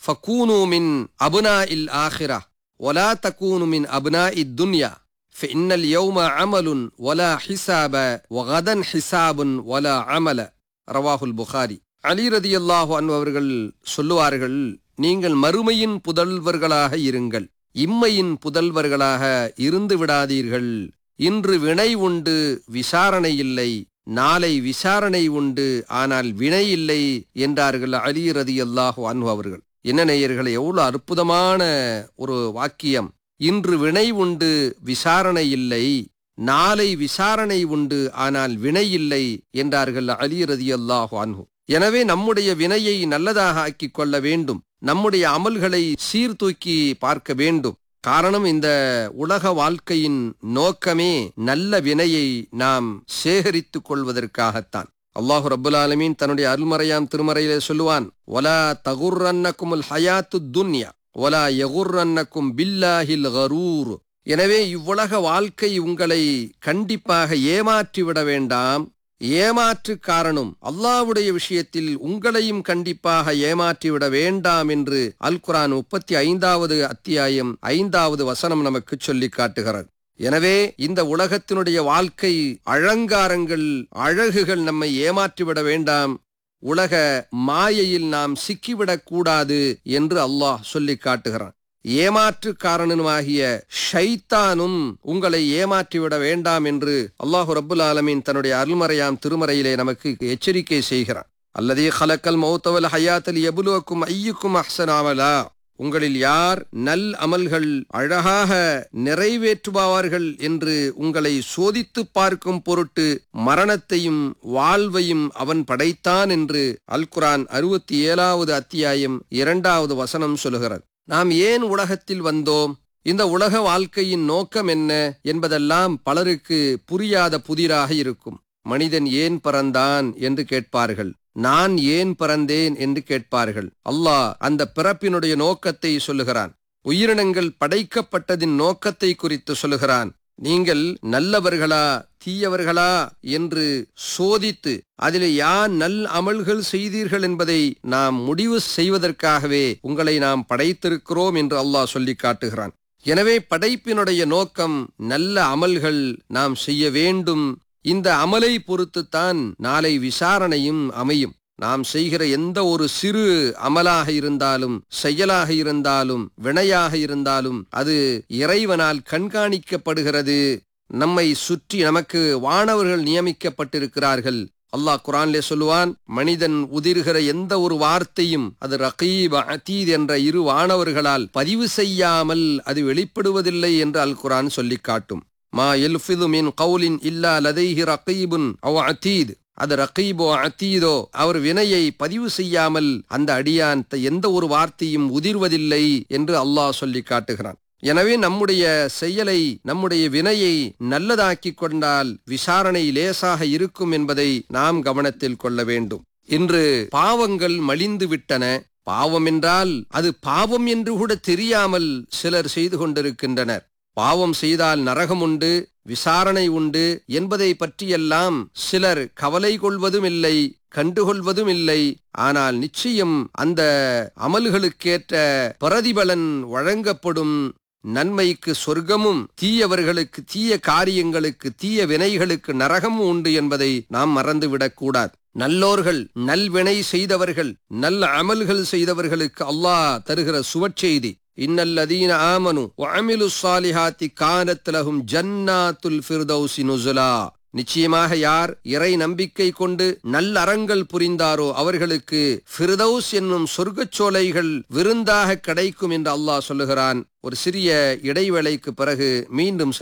ஃபக்கூனு மின் அபுனா இல் ஆஹிரா ஒலா தக்கூனு மின் அபுனா இத் துன்யா فإن اليوم عمل ولا حساب وغدا حساب ولا عمل ரவாஹுல் புகாரி அலி ரதியல்லாஹு அன்ஹு அவர்கள் சொல்லுவார்கள் நீங்கள் மறுமையின் புதல்வர்களாக இருங்கள் இம்மையின் புதல்வர்களாக இருந்து விடாதீர்கள் இன்று வினை உண்டு விசாரணை இல்லை நாளை விசாரணை உண்டு ஆனால் வினை இல்லை என்றார்கள் அலி ரதியல்லாஹு அன்ஹு அவர்கள் என்ன நேயர்களே எவ்வளவு அற்புதமான ஒரு வாக்கியம் இன்று வினை உண்டு விசாரணை இல்லை நாளை விசாரணை உண்டு ஆனால் வினை இல்லை என்றார்கள் அலி ரதியல்லாஹு அன்ஹு எனவே நம்முடைய வினையை நல்லதாக ஆக்கிக் கொள்ள வேண்டும் நம்முடைய அமல்களை சீர்தூக்கி பார்க்க வேண்டும் காரணம் இந்த உலக வாழ்க்கையின் நோக்கமே நல்ல வினையை நாம் சேகரித்துக் கொள்வதற்காகத்தான் அல்லாஹு ரப்புல் ஆலமீன் தன்னுடைய அருள்மறையாம் திருமறையிலே சொல்லுவான் ஒலா தகுர்ரன்னக்குமுல் ஹயாத்து துன்யா ஒலா யகுர்ரன்னக்கும் பில்லாஹில் கரூர் எனவே இவ்வுலக வாழ்க்கை உங்களை கண்டிப்பாக ஏமாற்றிவிட வேண்டாம் ஏமாற்று காரணம் அல்லாவுடைய விஷயத்தில் உங்களையும் கண்டிப்பாக ஏமாற்றிவிட வேண்டாம் என்று அல் குரான் முப்பத்தி ஐந்தாவது அத்தியாயம் ஐந்தாவது வசனம் நமக்கு சொல்லி காட்டுகிறது எனவே இந்த உலகத்தினுடைய வாழ்க்கை அலங்காரங்கள் அழகுகள் நம்மை ஏமாற்றிவிட வேண்டாம் உலக மாயையில் நாம் சிக்கிவிடக் கூடாது என்று அல்லாஹ் சொல்லி காட்டுகிறான் ஏமாற்று காரணனுமாகிய ஷைத்தானும் உங்களை ஏமாற்றிவிட வேண்டாம் என்று அல்லாஹு ரப்புல் ஆலமீன் தன்னுடைய அருள்மறையாம் திருமறையிலே நமக்கு எச்சரிக்கை செய்கிறான் அல்லதே ஹலக்கல் மௌத்தவல் ஹயாத்தல் எபுலுவக்கும் ஐயுக்கும் அஹ்சனாவலா உங்களில் யார் நல் அமல்கள் அழகாக நிறைவேற்றுபவார்கள் என்று உங்களை சோதித்து பார்க்கும் பொருட்டு மரணத்தையும் வாழ்வையும் அவன் படைத்தான் என்று அல் குரான் அறுபத்தி ஏழாவது அத்தியாயம் இரண்டாவது வசனம் சொல்கிறது நாம் ஏன் உலகத்தில் வந்தோம் இந்த உலக வாழ்க்கையின் நோக்கம் என்ன என்பதெல்லாம் பலருக்கு புரியாத புதிராக இருக்கும் மனிதன் ஏன் பிறந்தான் என்று கேட்பார்கள் நான் ஏன் பிறந்தேன் என்று கேட்பார்கள் அல்லாஹ் அந்த பிறப்பினுடைய நோக்கத்தை சொல்லுகிறான் உயிரினங்கள் படைக்கப்பட்டதின் நோக்கத்தை குறித்து சொல்லுகிறான் நீங்கள் நல்லவர்களா தீயவர்களா என்று சோதித்து அதிலே யார் நல் அமல்கள் செய்தீர்கள் என்பதை நாம் முடிவு செய்வதற்காகவே உங்களை நாம் படைத்திருக்கிறோம் என்று அல்லாஹ் சொல்லி காட்டுகிறான் எனவே படைப்பினுடைய நோக்கம் நல்ல அமல்கள் நாம் செய்ய வேண்டும் இந்த அமலை பொறுத்துத்தான் நாளை விசாரணையும் அமையும் நாம் செய்கிற எந்த ஒரு சிறு அமலாக இருந்தாலும் செயலாக இருந்தாலும் வினையாக இருந்தாலும் அது இறைவனால் கண்காணிக்கப்படுகிறது நம்மை சுற்றி நமக்கு வானவர்கள் நியமிக்கப்பட்டிருக்கிறார்கள் அல்லாஹ் குரான்லே சொல்லுவான் மனிதன் உதிர்கிற எந்த ஒரு வார்த்தையும் அது ரகீப் அதீத் என்ற இரு வானவர்களால் பதிவு செய்யாமல் அது வெளிப்படுவதில்லை என்று அல் குரான் சொல்லி காட்டும் மா எல்ஃபிது மின் கவுலின் இல்லா லதைஹி ரகீபுன் அவ் அதீத் அது ரகீபோ அத்தீதோ அவர் வினையை பதிவு செய்யாமல் அந்த அடியான் எந்த ஒரு வார்த்தையும் உதிர்வதில்லை என்று அல்லாஹ் சொல்லி காட்டுகிறான் எனவே நம்முடைய செயலை நம்முடைய வினையை நல்லதாக்கி கொண்டால் விசாரணை லேசாக இருக்கும் என்பதை நாம் கவனத்தில் கொள்ள வேண்டும் இன்று பாவங்கள் மலிந்து விட்டன பாவம் என்றால் அது பாவம் என்று கூட தெரியாமல் சிலர் செய்து கொண்டிருக்கின்றனர் பாவம் செய்தால் நரகம் உண்டு விசாரணை உண்டு என்பதை பற்றியெல்லாம் சிலர் கவலை கொள்வதும் இல்லை கண்டுகொள்வதும் இல்லை ஆனால் நிச்சயம் அந்த அமல்களுக்கேற்ற பிரதிபலன் வழங்கப்படும் நன்மைக்கு சொர்க்கமும் தீயவர்களுக்கு தீய காரியங்களுக்கு தீய வினைகளுக்கு நரகமும் உண்டு என்பதை நாம் மறந்துவிடக் கூடாது நல்லோர்கள் நல்வினை செய்தவர்கள் நல்ல அமல்கள் செய்தவர்களுக்கு அல்லாஹ் தருகிற சுவற்செய்தி இன்னல்லதீன ஆமனு வஅமிலு ஸாலிஹாத்தி கானத் லஹும் ஜன்னாத்துல் ஃபிர்தௌசி நுஸுலா நிச்சயமாக யார் இறை நம்பிக்கை கொண்டு நல்லறங்கள் புரிந்தாரோ அவர்களுக்கு ஃபிர்தௌஸ் என்னும் சொர்க்கச் சோலைகள் விருந்தாக கிடைக்கும் என்று அல்லாஹ் சொல்லுகிறான் ஒரு சிறிய இடைவேளைக்கு பிறகு மீண்டும்